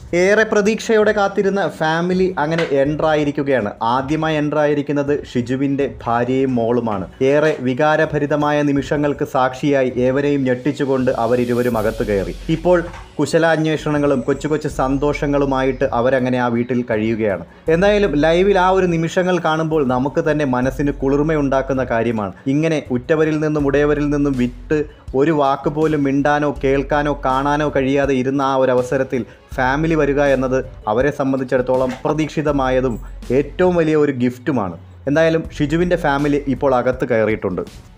ഏറെ പ്രതീക്ഷയോടെ കാത്തിരുന്ന ഫാമിലി അങ്ങനെ എൻ്റർ ആയിരിക്കുകയാണ് ആദ്യമായി എൻ്റർ ആയിരിക്കുന്നത് ഷിജുവിൻ്റെ ഭാര്യയും മോളുമാണ് ഏറെ വികാരഭരിതമായ നിമിഷങ്ങൾക്ക് സാക്ഷിയായി ഏവരെയും ഞെട്ടിച്ചുകൊണ്ട് അവരിരുവരും അകത്ത് കയറി ഇപ്പോൾ കുശലാന്വേഷണങ്ങളും കൊച്ചു കൊച്ചു സന്തോഷങ്ങളുമായിട്ട് അവരങ്ങനെ ആ വീട്ടിൽ കഴിയുകയാണ് എന്തായാലും ലൈവിൽ ആ ഒരു നിമിഷങ്ങൾ കാണുമ്പോൾ നമുക്ക് തന്നെ മനസ്സിന് കുളിർമയുണ്ടാക്കുന്ന കാര്യമാണ് ഇങ്ങനെ ഉറ്റവരിൽ നിന്നും ഉടയവരിൽ നിന്നും വിട്ട് ഒരു വാക്ക് പോലും മിണ്ടാനോ കേൾക്കാനോ കാണാനോ കഴിയാതെ ഇരുന്ന ആ ഒരു അവസരത്തിൽ ഫാമിലി വരിക എന്നത് അവരെ സംബന്ധിച്ചിടത്തോളം പ്രതീക്ഷിതമായതും ഏറ്റവും വലിയ ഒരു ഗിഫ്റ്റുമാണ് എന്തായാലും ഷിജുവിൻ്റെ ഫാമിലി ഇപ്പോൾ അകത്ത് കയറിയിട്ടുണ്ട്